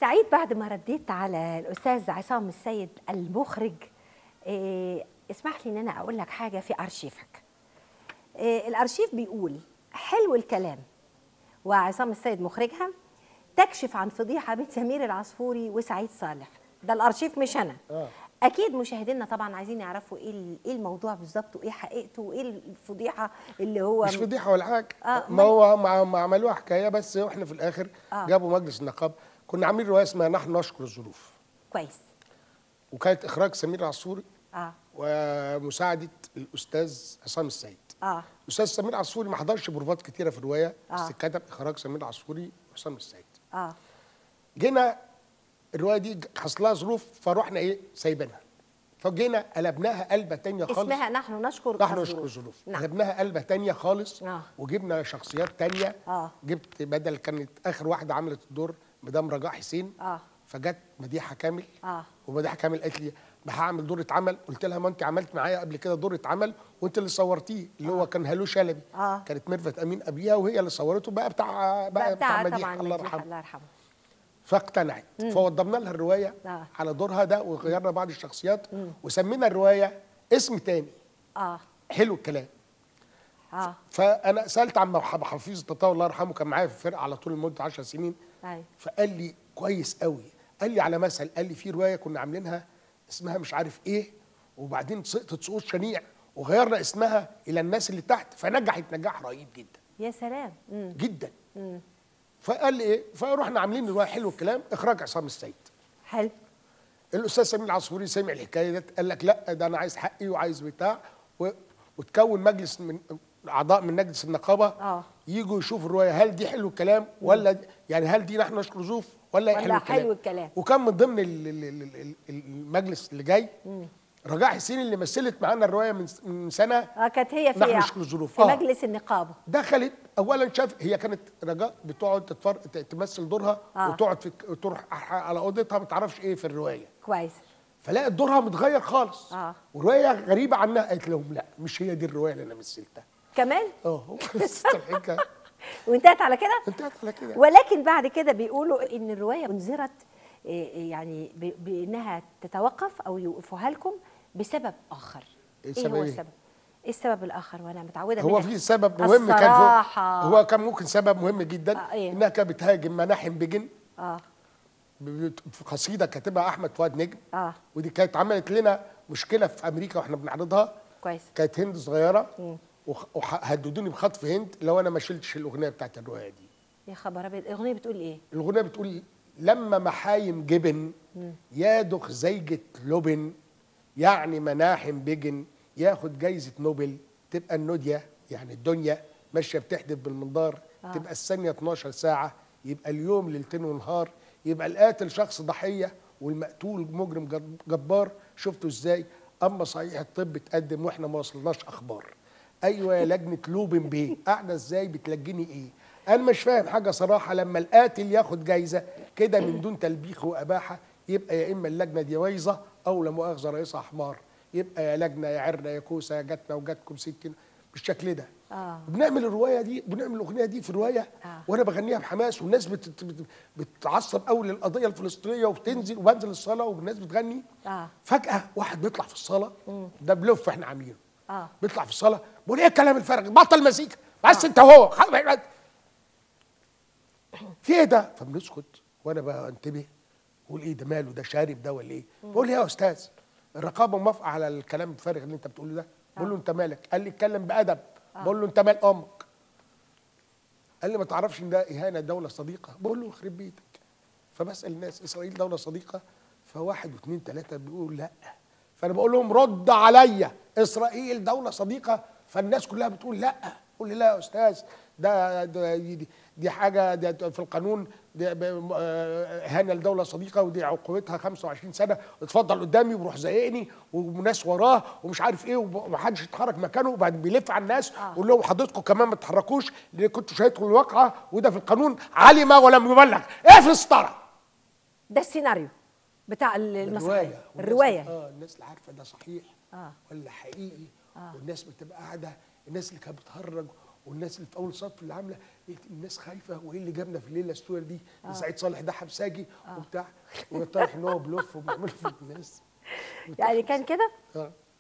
سعيد بعد ما رديت على الاستاذ عصام السيد المخرج إيه اسمح لي ان انا اقول لك حاجه في ارشيفك إيه الارشيف بيقول حلو الكلام وعصام السيد مخرجها تكشف عن فضيحه بين سمير العصفوري وسعيد صالح ده الارشيف مش انا آه. اكيد مشاهدينا طبعا عايزين يعرفوا ايه ال- ايه الموضوع بالظبط وايه حقيقته وايه الفضيحه اللي هو مش فضيحه ولا حاجه آه، ما هو ما ما عملوها حكايه بس واحنا في الاخر آه. جابوا مجلس النقابه كنا عاملين روايه اسمها نحن نشكر الظروف كويس وكانت اخراج سمير العصفوري اه ومساعده الاستاذ عصام السيد اه الاستاذ سمير العصفوري ما حضرش بروفات كتيره في الروايه آه. بس كتب اخراج سمير العصفوري وعصام السيد اه جينا الروايه دي حصل لها ظروف فروحنا ايه سايبينها فجينا قلبناها قلبه تانية خالص اسمها نحن نشكر نحن الظروف. نشكر الظروف نعم قلبناها قلبه تانية خالص آه. وجبنا شخصيات تانية آه. جبت بدل كانت اخر واحده عملت الدور مدام رجاء حسين اه فجت مديحه كامل اه ومديحه كامل قالت لي ما هعمل دور اتعمل قلت لها ما انت عملت معايا قبل كده دور اتعمل وانت اللي صورتيه اللي هو كان هلو شلبي آه. كانت ميرفت امين قبليها وهي اللي صورته بقى بتاع بقى بقى بتاع بتاع طبعا مديحه الله مديحة، يرحمه الله يرحمه فاقتنعت فوضبنا لها الروايه آه. على دورها ده وغيرنا بعض الشخصيات وسمينا الروايه اسم تاني اه حلو الكلام اه فانا سالت عم محمد حفيظ التطاوي الله يرحمه كان معايا في الفرقه على طول لمده 10 سنين ايوه فقال لي كويس قوي قال لي على مثل قال لي في روايه كنا عاملينها اسمها مش عارف ايه وبعدين سقطت سقوط شنيع وغيرنا اسمها الى الناس اللي تحت فنجحت نجاح رهيب جدا يا سلام مم. جدا فقال لي ايه فرحنا عاملين روايه حلو الكلام اخراج عصام السيد حلو الاستاذ سمير العصفوري سمع الحكايه دي قال لك لا ده انا عايز حقي وعايز بتاع و... وتكون مجلس من اعضاء من مجلس النقابه اه يجوا يشوفوا الروايه هل دي حلو الكلام ولا دي- يعني هل دي نحن نشكر ظروف ولا, ولا حلو الكلام حلو الكلام. وكان من ضمن ال- ال- ال- ال- المجلس اللي جاي رجاء حسين اللي مثلت معانا الروايه من س- من سنه اه كانت هي في نحن نشكر الظروف. في آه. مجلس النقابه دخلت اولا شاف هي كانت رجاء بتقعد تتفر... ت- تمثل دورها آه. وتقعد في تروح على اوضتها ما تعرفش ايه في الروايه كويس فلقت دورها متغير خالص آه. وروايه غريبه عنها قالت لهم لا مش هي دي الروايه اللي انا مثلتها كمان اه بس الحكايه وانتهت على كده انتهت على كده ولكن بعد كده بيقولوا ان الروايه انذرت إيه، يعني ب- بانها تتوقف او يوقفوها لكم بسبب اخر إيه ايه سبب هو إيه؟ السبب ايه السبب الاخر وانا متعوده هو منك. في سبب مهم كان فوق الصراحة. هو كان ممكن سبب مهم جدا آه، إيه؟ انها كانت بتهاجم مناحم بجن اه ب- في قصيده كاتبها احمد فؤاد نجم اه ودي كانت عملت لنا مشكله في امريكا واحنا بنعرضها كويس كانت هند صغيره وخ- وهددوني بخطف هند لو انا ما شلتش الاغنيه بتاعت الروايه دي يا خبر ابيض الاغنيه بتقول ايه الاغنيه بتقول لما محايم جبن يادخ زيجة لبن يعني مناحم بجن ياخد جايزة نوبل تبقى الندية يعني الدنيا ماشية بتحدف بالمنظار آه. تبقى الثانية 12 ساعة يبقى اليوم ليلتين ونهار يبقى القاتل شخص ضحية والمقتول مجرم جب- جبار شفتوا ازاي اما صحيح الطب اتقدم واحنا ما وصلناش اخبار ايوه يا لجنه لوبن بيه قاعده ازاي بتلجني ايه انا مش فاهم حاجه صراحه لما القاتل ياخد جايزه كده من دون تلبيخ واباحه يبقى يا اما اللجنه دي بايظه او لا مؤاخذه رئيسها حمار يبقى يا لجنه يا عرنا يا كوسه يا جاتنا وجاتكم سكين بالشكل ده آه. بنعمل الروايه دي بنعمل الاغنيه دي في الروايه آه. وانا بغنيها بحماس والناس بت بت بتعصب قوي للقضيه الفلسطينيه وبتنزل وبنزل الصلاه والناس بتغني اه فجاه واحد بيطلع في الصلاه ده بلوف احنا عاملينه اه بيطلع في الصلاه بيقول ايه الكلام الفارغ بطل مزيكا بس انت وهو خلاص. في ايه ده فبنسكت وانا بنتبه بقول ايه ده ماله ده شارب ده ولا ايه بقول يا استاذ الرقابه موافقه على الكلام الفارغ اللي انت بتقوله ده بقول له انت مالك قال لي اتكلم بادب بقول له انت مال امك قال لي ما تعرفش ان ده اهانه دوله صديقه بقول له يخرب بيتك فبسال الناس اسرائيل دوله صديقه فواحد واثنين ثلاثه بيقولوا لا فانا بقول لهم رد عليا اسرائيل دوله صديقه فالناس كلها بتقول لا قول لي لا يا استاذ ده, ده دي, دي حاجه ده في القانون دي ب- آه، اهانه لدوله صديقه ودي عقوبتها 25 سنه اتفضل قدامي وروح زايقني وناس وراه ومش عارف ايه وب- ومحدش يتحرك مكانه وبعدين بيلف على الناس ويقول لهم حضرتكم كمان ما تتحركوش لان كنتوا شاهدتوا الواقعه وده في القانون علم ولم يبلغ ايه في السطره ده السيناريو بتاع ال- المسرحيه والناس- الروايه اه الناس اللي عارفه ده صحيح آه. ولا حقيقي والناس بتبقى قاعده الناس اللي كانت بتهرج والناس اللي في اول صف اللي عامله إيه الناس خايفه وايه اللي جابنا في الليله السوداء دي ده سعيد صالح ده حبساجي وبتاع وطالع ان هو بلوف وبيعمل في الناس يعني كان كده اه